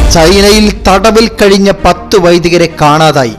ചൈനയിൽ തടവിൽ കഴിഞ്ഞ പത്ത് വൈദികരെ കാണാതായി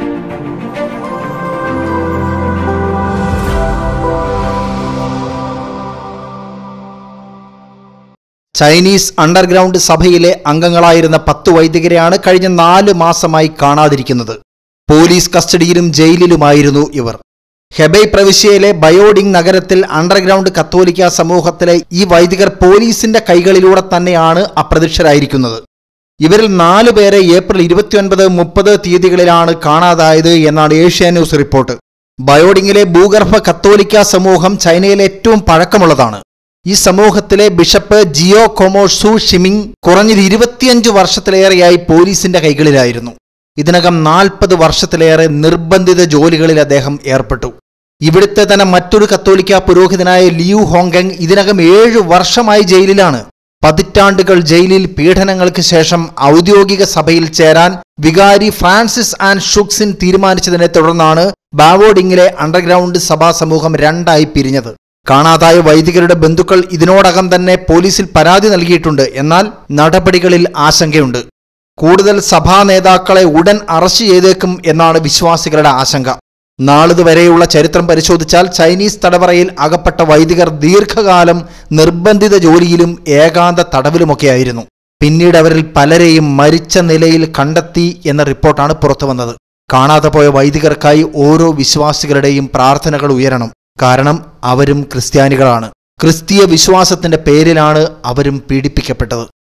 ചൈനീസ് അണ്ടർഗ്രൗണ്ട് സഭയിലെ അംഗങ്ങളായിരുന്ന പത്ത് വൈദികരെയാണ് കഴിഞ്ഞ നാല് മാസമായി കാണാതിരിക്കുന്നത് പോലീസ് കസ്റ്റഡിയിലും ജയിലിലുമായിരുന്നു ഇവർ ഹെബൈ പ്രവിശ്യയിലെ ബയോഡിംഗ് നഗരത്തിൽ അണ്ടർഗ്രൗണ്ട് കത്തോലിക്ക സമൂഹത്തിലെ ഈ വൈദികർ പോലീസിന്റെ കൈകളിലൂടെ തന്നെയാണ് അപ്രത്യക്ഷരായിരിക്കുന്നത് ഇവരിൽ നാലു പേരെ ഏപ്രിൽ ഇരുപത്തിയൊൻപത് മുപ്പത് തീയതികളിലാണ് കാണാതായത് എന്നാണ് ഏഷ്യ ന്യൂസ് റിപ്പോർട്ട് ബയോഡിങ്ങിലെ ഭൂഗർഭ കത്തോലിക്ക സമൂഹം ചൈനയിലെ ഏറ്റവും പഴക്കമുള്ളതാണ് ഈ സമൂഹത്തിലെ ബിഷപ്പ് ജിയോ കൊമോഷു ഷിമിങ് കുറഞ്ഞത് ഇരുപത്തിയഞ്ച് വർഷത്തിലേറെയായി പോലീസിന്റെ കൈകളിലായിരുന്നു ഇതിനകം നാൽപ്പത് വർഷത്തിലേറെ നിർബന്ധിത ജോലികളിൽ അദ്ദേഹം ഏർപ്പെട്ടു ഇവിടുത്തെ തന്നെ മറ്റൊരു കത്തോലിക്ക പുരോഹിതനായ ലിയു ഹോങ്കങ് ഇതിനകം ഏഴു വർഷമായി ജയിലിലാണ് പതിറ്റാണ്ടുകൾ ജയിലിൽ പീഡനങ്ങൾക്ക് ശേഷം ഔദ്യോഗിക സഭയിൽ ചേരാൻ വികാരി ഫ്രാൻസിസ് ആൻഡ് ഷുക്സിൻ തീരുമാനിച്ചതിനെ തുടർന്നാണ് ബാവോഡിങ്ങിലെ അണ്ടർഗ്രൗണ്ട് സഭാ സമൂഹം രണ്ടായി പിരിഞ്ഞത് കാണാതായ വൈദികരുടെ ബന്ധുക്കൾ ഇതിനോടകം തന്നെ പോലീസിൽ പരാതി നൽകിയിട്ടുണ്ട് എന്നാൽ നടപടികളിൽ ആശങ്കയുണ്ട് കൂടുതൽ സഭാ നേതാക്കളെ ഉടൻ അറസ്റ്റ് ചെയ്തേക്കും എന്നാണ് വിശ്വാസികളുടെ ആശങ്ക നാളിതുവരെയുള്ള ചരിത്രം പരിശോധിച്ചാൽ ചൈനീസ് തടവറയിൽ അകപ്പെട്ട വൈദികർ ദീർഘകാലം നിർബന്ധിത ജോലിയിലും ഏകാന്ത തടവിലുമൊക്കെയായിരുന്നു പിന്നീട് അവരിൽ പലരെയും മരിച്ച നിലയിൽ കണ്ടെത്തി എന്ന റിപ്പോർട്ടാണ് പുറത്തുവന്നത് കാണാതെ പോയ വൈദികർക്കായി ഓരോ വിശ്വാസികളുടെയും പ്രാർത്ഥനകൾ ഉയരണം കാരണം അവരും ക്രിസ്ത്യാനികളാണ് ക്രിസ്തീയ വിശ്വാസത്തിന്റെ പേരിലാണ് അവരും പീഡിപ്പിക്കപ്പെട്ടത്